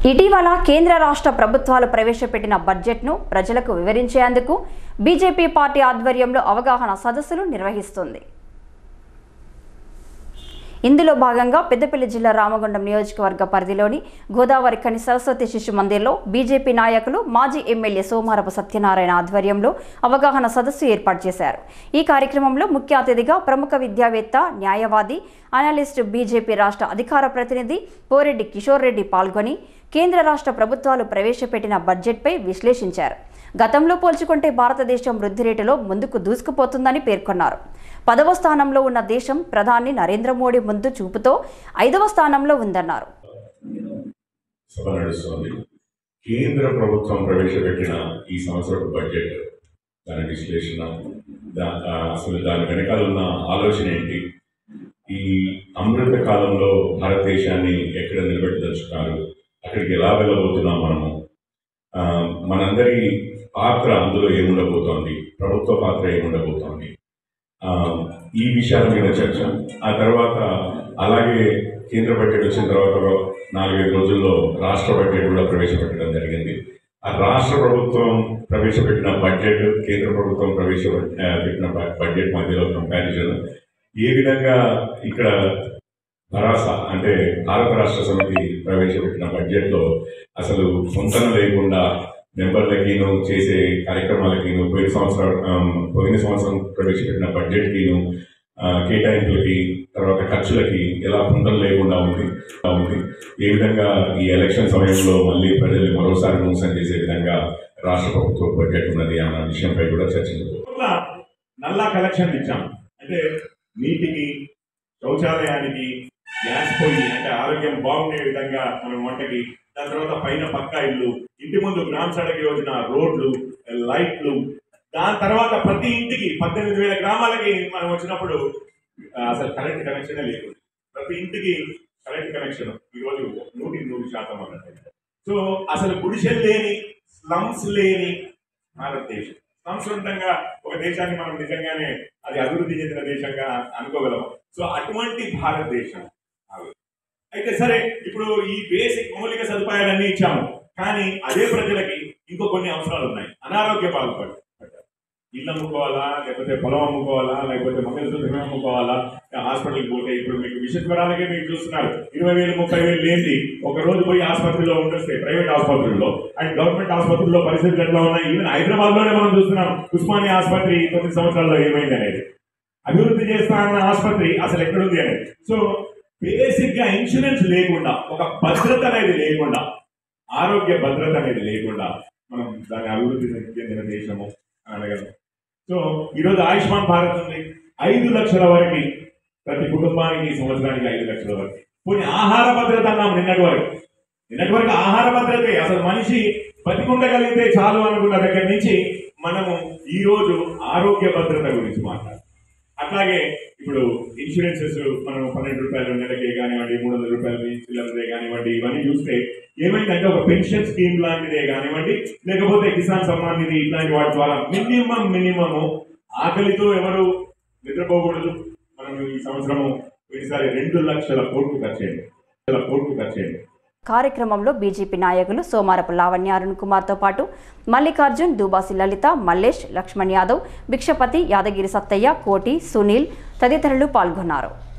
ఇటీవల కేంద్ర రాష్ట్ర ప్రభుత్వాలు ప్రవేశపెట్టిన బడ్జెట్ను ప్రజలకు వివరించేందుకు బీజేపీ పార్టీ ఆధ్వర్యంలో అవగాహన సదస్సులు నిర్వహిస్తుంది ఇందులో భాగంగా పెద్దపల్లి జిల్లా రామగుండం నియోజకవర్గ పరిధిలోని గోదావరి కని సరస్వతి శిశు మందిర్లో బీజేపీ నాయకులు మాజీ ఎమ్మెల్యే సోమారపు సత్యనారాయణ ఆధ్వర్యంలో అవగాహన సదస్సు ఏర్పాటు చేశారు ఈ కార్యక్రమంలో ముఖ్య అతిథిగా ప్రముఖ విద్యావేత్త న్యాయవాది అనలిస్ట్ బీజేపీ రాష్ట్ర అధికార ప్రతినిధి పోరెడ్డి కిషోర్ రెడ్డి పాల్గొని కేంద్ర రాష్ట్ర ప్రభుత్వాలు ప్రవేశపెట్టిన బడ్జెట్పై విశ్లేషించారు గతంలో పోల్చుకుంటే భారతదేశం వృద్ధి రేటులో ముందుకు దూసుకుపోతుందని పేర్కొన్నారు పదవ స్థానంలో ఉన్న దేశం ప్రధాని నరేంద్ర మోడీ ముందు చూపుతో ఐదవ స్థానంలో ఉందన్నారు సభ నడుస్తోంది కేంద్ర ప్రభుత్వం ప్రవేశపెట్టిన ఈ సంవత్సరపు బడ్జెట్ దాని విశ్లేషణ దా- ఆ, అసలు దాని వెనకాల ఉన్న ఆలోచన ఏంటి ఈ అమృత కాలంలో భారతదేశాన్ని ఎక్కడ నిలబెట్టదలుచుకున్నారు అక్కడికి ఎలా వెళ్ళబోతున్నాం మనము ఆ, మనందరి పాత్ర అందులో ఏముండబోతోంది ప్రభుత్వ పాత్ర ఏముండబోతోంది ఆ, ఈ విషయాల మీద చర్చ ఆ తర్వాత అలాగే కేంద్ర బడ్జెట్ వచ్చిన తర్వాత ఒక నాలుగైదు రోజుల్లో రాష్ట్ర బడ్జెట్ కూడా ప్రవేశపెట్టడం జరిగింది ఆ రాష్ట్ర ప్రభుత్వం ప్రవేశపెట్టిన బడ్జెట్ కేంద్ర ప్రభుత్వం ప్రవేశపెట్టిన బ- బడ్జెట్ మధ్యలో కంపారిజన్ ఏ విధంగా ఇక్కడ భరాస అంటే భారత రాష్ట్ర సమితి ప్రవేశపెట్టిన బడ్జెట్లో అసలు పొంతన లేకుండా మెంబర్లకిను చేసే కార్యక్రమాలకిను పోయిన సంవత్సరం ఆమ్, పోయిన సంవత్సరం ప్రవేశపెట్టిన బడ్జెట్కిను ఆ, కేటాయింపులకి తర్వాత ఖర్చులకి ఎలా పొంతన లేకుండా ఉంది ఉంది ఏ విధంగా ఈ ఎలక్షన్ సమయంలో మళ్ళీ ప్రజల్ని మరోసారి మోసం చేసే విధంగా రాష్ట్ర ప్రభుత్వ బడ్జెట్ ఉన్నది అన్న విషయంపై కూడా చర్చించబోతున్నాం నల్లా కలెక్షన్ ఇచ్చాం అంటే నీటికి శౌచాలయానికి గ్యాస్ పొయ్యి అంటే ఆరోగ్యం బాగుండే విధంగా మనం వంటకి దాని తర్వాత పైన పక్కా ఇల్లు ఇంటి ముందు గ్రామ సడక్ యోజన రోడ్లు లైట్లు దాని తర్వాత ప్రతి ఇంటికి పద్దెనిమిది వేల గ్రామాలకి మనం వచ్చినప్పుడు ఆ, అసలు కరెంట్ కనెక్షనే లేదు ప్రతి ఇంటికి కరెంట్ కనెక్షన్ ఈరోజు నూటికి నూరు శాతం అన్నట్టు సో అసలు గుడిసెలు లేని స్లమ్స్ లేని భారతదేశం సంస్కృతంగా ఒక దేశాన్ని మనం నిజంగానే అది అభివృద్ధి చెందిన దేశంగా అనుకోగలం సో అటువంటి భారతదేశం అది. అయితే సరే ఇప్పుడు ఈ బేసిక్ మౌలిక సదుపాయాలన్నీ ఇచ్చాము కానీ అదే ప్రజలకి ఇంకో కొన్ని అవసరాలు ఉన్నాయి అనారోగ్య బాధపడి ఇల్లు అమ్ముకోవాలా లేకపోతే పొలం అమ్ముకోవాలా లేకపోతే మంగళసూత్రం అమ్ముకోవాలా హాస్పిటల్కి పోతే ఇప్పుడు మీకు విష జ్వరాలకే మీరు చూస్తున్నారు ఇరవై వేలు ముప్పై వేలు లేని ఒక రోజు పోయి ఆసుపత్రిలో ఉండొస్తే ప్రైవేట్ ఆసుపత్రుల్లో అండ్ గవర్నమెంట్ ఆసుపత్రుల్లో పరిస్థితులు ఎట్లా ఉన్నాయి ఈవెన్ హైదరాబాద్ లోనే మనం చూస్తున్నాం ఉస్మానియా ఆసుపత్రి తొమ్మిది సంవత్సరాల్లో ఏమైంది అనేది అభివృద్ధి చేస్తా అన్న ఆసుపత్రి అసలు ఎక్కడుంది అనేది సో బేసిక్ గా ఇన్సూరెన్స్ లేకుండా ఒక భద్రత అనేది లేకుండా ఆరోగ్య భద్రత అనేది లేకుండా మనం దాని అభివృద్ధి చెందిన దేశము అని అనగలం సో ఈరోజు ఆయుష్మాన్ భారత్ ఉంది ఐదు లక్షల వరకు ప్రతి కుటుంబానికి ఈ సంవత్సరానికి ఐదు లక్షల వరకు పోనీ ఆహార భద్రత అన్నాం నిన్నటి వరకు నిన్నటి వరకు ఆహార భద్రతే అసలు మనిషి బతికుండగలిగితే చాలు అనుకున్న దగ్గర నుంచి మనము ఈ రోజు ఆరోగ్య భద్రత గురించి మాట్లాడాలి అట్లాగే ఇప్పుడు ఇన్సూరెన్సెస్ మనం పన్నెండు రూపాయలు నెలకే కానివ్వండి మూడు వందల రూపాయలు చిల్లరదే కానివ్వండి ఇవన్నీ చూస్తే ఏమైందంటే ఒక పెన్షన్ స్కీమ్ లాంటిదే కానివ్వండి లేకపోతే కిసాన్ సమ్మాన్ నిధి ఇట్లాంటి వాటి ద్వారా మినిమం మినిమం ఆకలితో ఎవరు నిద్రపోకూడదు మనం ఈ సంవత్సరము ఈసారి రెండు లక్షల కోట్లు ఖర్చు అయ్యింది లక్షల కోట్లు ఖర్చు అయ్యింది కార్యక్రమంలో బీజేపీ నాయకులు సోమారపు లావణ్య అరుణ్ కుమార్తో పాటు మల్లికార్జున్ దూబాసి లలిత మల్లేష్ లక్ష్మణ్ యాదవ్ భిక్షపతి యాదగిరి సత్తయ్య కోటి సునీల్ తదితరులు పాల్గొన్నారు